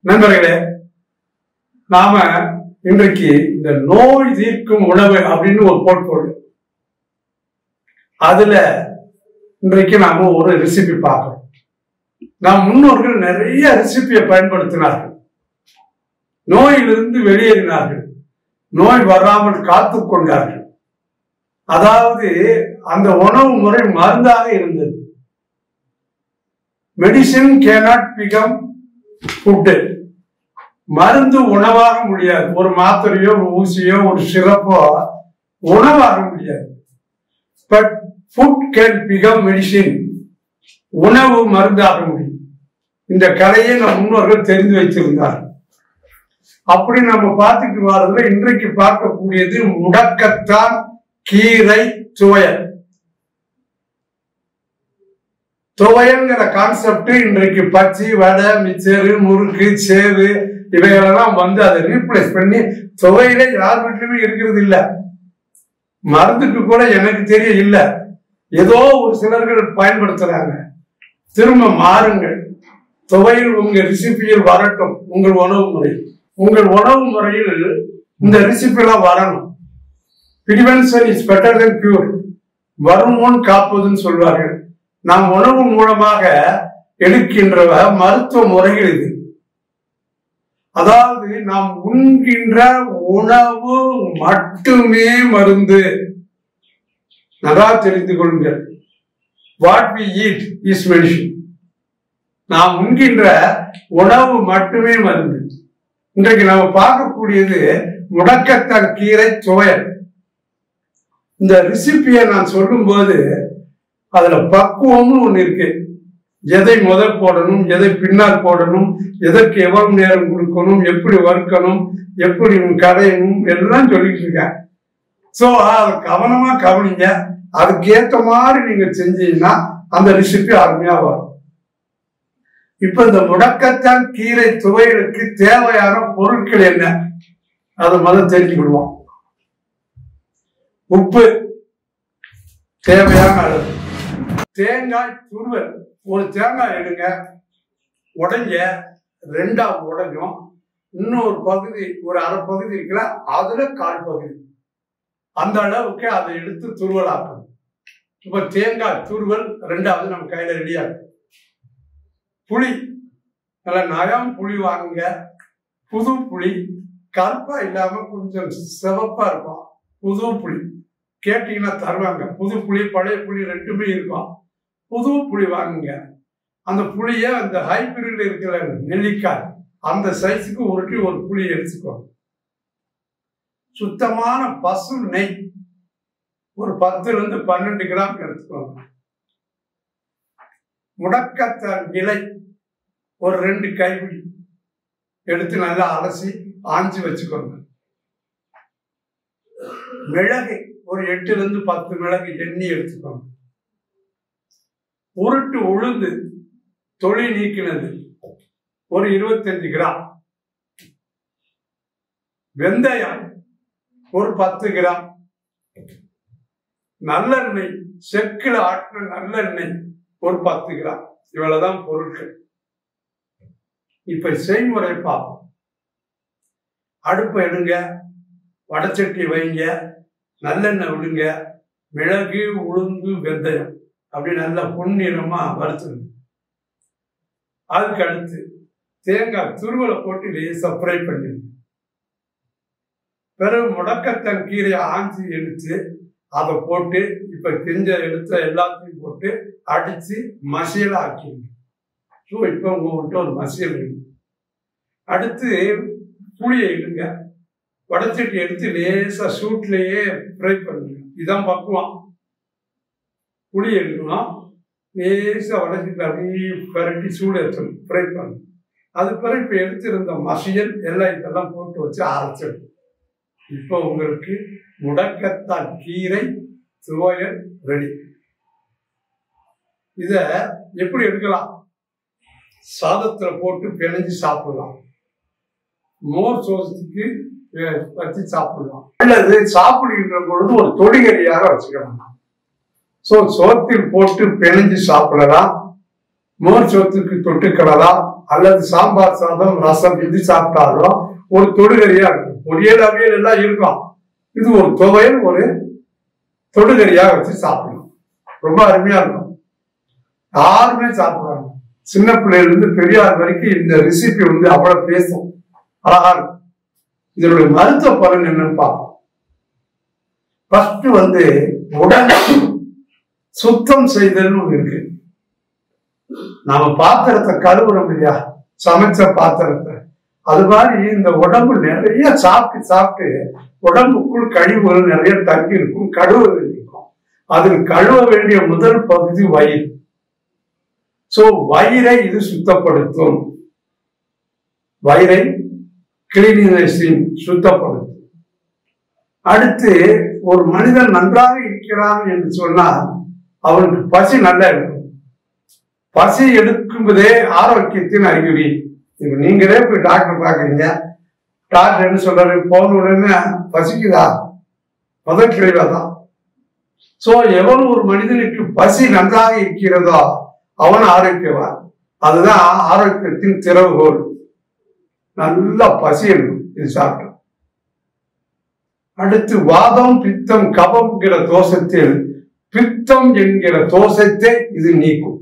நண்பர்களே நாம இன்றைக்கு இந்த நோய் தீர்க்கும் உணவு அப்படின்னு ஒரு போர்ட்போலியோ அதுல இன்றைக்கு நாம ஒரு ரெசிபி பார்க்கிறோம் நம் முன்னோர்கள் நிறைய ரெசிபியை பயன்படுத்தினார்கள் நோயிலிருந்து வெளியேறினார்கள் நோய் வராமல் காத்து கொண்டார்கள் அதாவது அந்த உணவு முறை மருந்தாக இருந்தது மெடிசின் கேனாட் பிகம் ஃபுட்டு மருந்து உணவாக முடியாது ஒரு மாத்திரையோ ஒரு ஊசியோ ஒரு சிறப்போ உணவாக முடியாது but food can become medicine உணவு மருந்தாக முடியும் இந்த கலையை நம் முன்னோர்கள் தெரிந்து வைத்திருந்தார் அப்படி நம்ம பார்த்துட்டு வர்றதுல இன்றைக்கு பார்க்கக்கூடியது முடக்கத்தான் கீரை துவையல் துவையல்ங்கிற கான்செப்ட் இன்றைக்கு பச்சி வடை மிச்சரு முறுக்கு சேவு இவைகளெல்லாம் வந்து அதை ரீப்ளேஸ் பண்ணி துவையிலே யார் வீட்லயுமே இருக்கிறது இல்ல மருந்துக்கு கூட எனக்கு தெரிய இல்ல ஏதோ ஒரு சிலர்கள் பயன்படுத்துறாங்க திரும்ப மாறுங்கள் துவையில் உங்க ரெசிபியில் வரட்டும் உங்கள் உணவு முறை உங்கள் உணவு முறையில் இந்த ரெசிபி எல்லாம் வரணும் prevention is better than cure வரும் முன் காப்பதுன்னு சொல்வார்கள் நாம் உணவு மூலமாக எடுக்கின்ற மருத்துவ முறைகள் இது அதாவது நாம் உண்கின்ற உணவு மட்டுமே மருந்து நல்லா தெரிந்து கொள்ளுங்கள் what we eat is medicine நாம் உண்கின்ற உணவு மட்டுமே மருந்து இன்றைக்கு நம்ம பார்க்கக்கூடியது முடக்கத்தான் கீரை துவையல் இந்த ரெசிபியை நான் சொல்லும்போது அதுல பக்குவம்னு ஒண்ணு இருக்கு எதை முதல் போடணும் எதை பின்னால் போடணும் எதற்கு எவ்வளவு நேரம் கொடுக்கணும் எப்படி வறுக்கணும் எப்படி கடையணும் எல்லாம் சொல்லிட்டு இருக்கேன் சோ அதை கவனமா கவனிங்க அதுக்கு ஏத்த மாதிரி நீங்க செஞ்சீங்கன்னா அந்த ரெசிபி அருமையா வரும் இப்ப இந்த முடக்கத்தான் கீரை துவைகளுக்கு தேவையான பொருட்கள் என்ன அதை முதல் தெரிஞ்சுக்கிடுவோம் உப்பு தேவையான அளவு தேங்காய் துருவல் ஒரு தேங்காய் எடுங்க உடைங்க ரெண்டா உடையும் இன்னொரு பகுதி ஒரு அரை பகுதி இருக்குல்ல அதுல கால் பகுதி அந்த அளவுக்கு அதை எடுத்து துருவலாக்கணும் இப்ப தேங்காய் துருவல் ரெண்டாவது நம்ம கையில ரெடியா இருக்கு புளி நல்ல நயம் புளி வாங்குங்க புது புளி கருப்பா இல்லாம கொஞ்சம் சிவப்பா இருக்கும் புது புளி கேட்டீங்கன்னா தருவாங்க புது புளி பழைய புளி ரெண்டுமே இருக்கும் புது புளி வாங்குங்க அந்த புளிய அந்த ஹைபிரிட்ல இருக்கிற நெல்லிக்காய் அந்த சைஸுக்கு உருட்டி ஒரு புளி எடுத்துக்கோங்க சுத்தமான பசு நெய் ஒரு பத்துல இருந்து பன்னெண்டு கிராம் எடுத்துக்கோங்க முடக்கத்தான் இலை ஒரு ரெண்டு கைப்பிடி எடுத்து நல்லா அலசி ஆஞ்சி வச்சுக்கோங்க மிளகு ஒரு எட்டுல இருந்து பத்து மிளகு எண்ணி எடுத்துக்கோங்க உருட்டு உளுந்து தொழி நீக்கினது ஒரு இருபத்தஞ்சு கிராம் வெந்தயம் ஒரு பத்து கிராம் நல்லெண்ணெய் செக்கில் ஆட்டின நல்லெண்ணெய் ஒரு பத்து கிராம் இவ்வளவுதான் பொருட்கள் இப்ப செய்முறை பார்ப்போம் அடுப்பை எடுங்க வடச்சட்டி வைங்க நல்லெண்ணெய் விடுங்க மிளகு உளுந்து வெந்தயம் அப்படி நல்லா பொன்னிறமா வறுத்துருங்க அதுக்கு அடுத்து தேங்காய் துருவலை போட்டு லேசா ஃப்ரை பண்ணிடுங்க பிறகு முடக்கத்தன் கீரையை ஆஞ்சி எடுத்து அதை போட்டு இப்ப தெரிஞ்ச எடுத்த எல்லாத்தையும் போட்டு அடிச்சு மசியலா ஆக்கிடுங்க ஸோ இப்போ உங்ககிட்ட ஒரு மசியல் இருக்கு அடுத்து புளியை இடுங்க வடச்சட்டி எடுத்து லேசா சூட்லயே ஃப்ரை பண்ணுங்க இதான் பக்குவம் புளி எடுக்கணும் லேசா வடச்சட்டி அப்படியே பரட்டி சூடு ஏற்றணும் ஃப்ரை பண்ணணும் அது பிறகு இப்போ எடுத்திருந்த மசியல் எல்லாம் இதெல்லாம் போட்டு வச்சு அரைச்சிடும் இப்போ உங்களுக்கு முடக்கத்தான் கீரை துவையல் ரெடி இத எப்படி எடுக்கலாம் சாதத்துல போட்டு பிணைஞ்சு சாப்பிடலாம் மோர் சோசத்துக்கு வச்சு சாப்பிடலாம் அல்லது சாப்பிடுகின்ற பொழுது ஒரு தொடிகரியாக வச்சுக்கலாம் ஸோ சோத்தில் போட்டு பிணைஞ்சு சாப்பிடலாம் மோர் சோத்துக்கு தொட்டுக்கிடலாம் அல்லது சாம்பார் சாதம் ரசம் எது சாப்பிட்டாலும் ஒரு தொடுகறியா இருக்கும் பொரியல் அவியல் எல்லாம் இருக்கும் இது ஒரு துவையல் ஒரு தொடுகறியா வச்சு சாப்பிடணும் ரொம்ப அருமையா இருக்கும் யாருமே சாப்பிடுவாங்க சின்ன பிள்ளையில இருந்து பெரியார் வரைக்கும் இந்த ரெசிபி வந்து அவ்வளவு பேசும் அழகா இருக்கும் இதனுடைய மருத்துவ பலன் என்னன்னு பார்ப்போம் ஃபர்ஸ்ட் வந்து உடல் சுத்தம் செய்தல்னு ஒண்ணு இருக்கு நாம பாத்திரத்தை கழுவுறோம் இல்லையா சமைச்ச பாத்திரத்தை அது மாதிரி இந்த உடம்பு நிறைய சாப்பிட்டு சாப்பிட்டு உடம்புக்குள் கழிவுகள் நிறைய தங்கி இருக்கும் கழுவ வேண்டியிருக்கும் அதில் கழுவ வேண்டிய முதல் பகுதி வயிறு சோ வயிறை இது சுத்தப்படுத்தும் வயிறை கிளீனினஸின் சுத்தப்படுத்தும் அடுத்து ஒரு மனிதன் நன்றாக இருக்கிறான் என்று சொன்னால் அவனுக்கு பசி நல்லா இருக்கும் பசி எடுக்கும்போதே ஆரோக்கியத்தின் அறிகுறி இப்ப நீங்களே போய் டாக்டர் பாக்குறீங்க டாக்டர் என்ன சொல்றாரு போன உடனே பசிக்குதா முதல் கேள்விதான் சோ எவன் ஒரு மனிதனுக்கு பசி நன்றாக இருக்கிறதோ அவன் ஆரோக்கியவான் அதுதான் ஆரோக்கியத்தின் திறவுகோல் நல்லா பசி இருக்கும் இது சாப்பிட்டு அடுத்து வாதம் பித்தம் கபம்ங்கிற தோஷத்தில் பித்தம் என்கிற தோஷத்தை இது நீக்கும்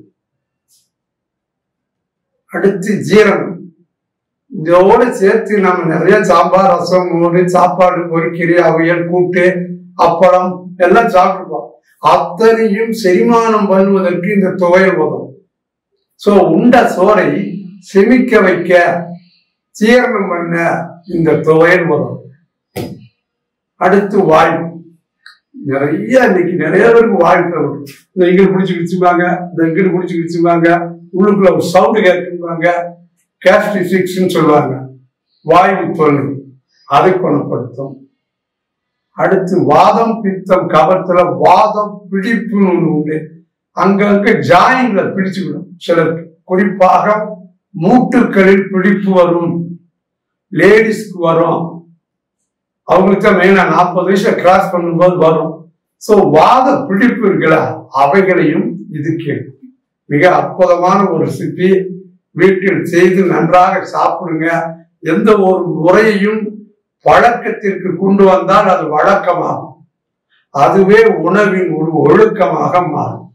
அடுத்து ஜீரணம் இதோட சேர்த்து நம்ம நிறைய சாம்பார் ரசம் மோர் சாப்பாடு பொரிக்கறி அவியல் கூட்டு அப்பளம் எல்லாம் சாப்பிட்டுப்போம் அத்தனையும் செரிமானம் பண்ணுவதற்கு இந்த துவையல் உதவும் சோ உண்ட சோறை செமிக்க வைக்க ஜீரணம் பண்ண இந்த துவையல் உதவும் அடுத்து வாய்ப்பு நிறைய இன்னைக்கு நிறைய பேருக்கு வாய்ப்பு வரும் இந்த இங்கிட்டு பிடிச்சி கிடிச்சுப்பாங்க இந்த இங்கிட்டு பிடிச்சி கிடிச்சுப்பாங்க உள்ளுக்குள்ள ஒரு சவுண்டு கேட்குவாங்க கேஸ்ட்ரிசிக்ஸ்ன்னு சொல்லுவாங்க வாயு தொல்லை அதை குணப்படுத்தும் அடுத்து வாதம் பித்தம் கபத்துல வாதம் பிடிப்புன்னு ஒண்ணு உண்டு அங்கங்க ஜாயின்ல பிடிச்சுவிடும் சிலருக்கு குறிப்பாக மூட்டுக்களில் பிடிப்பு வரும் லேடிஸ்க்கு வரும் அவங்களுக்கு தான் மெயினா நாற்பது வயசை கிராஸ் பண்ணும்போது வரும் சோ வாத பிடிப்பு இருக்குல்ல அவைகளையும் இது கேட்கும் மிக அற்புதமான ஒரு சிப்பி வீட்டில் செய்து நன்றாக சாப்பிடுங்க எந்த ஒரு முறையையும் பழக்கத்திற்கு கொண்டு வந்தால் அது வழக்கமாகும் அதுவே உணவின் ஒரு ஒழுக்கமாக மாறும்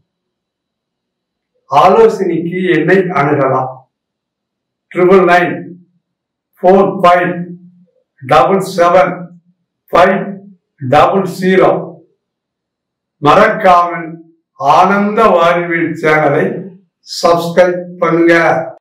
ஆலோசனைக்கு என்னை அணுகலாம் triple nine four five double seven five double zero மறக்காமல் ஆனந்த வாழ்வில் சேனலை சப்ஸ்கிரைப் பண்ணுங்க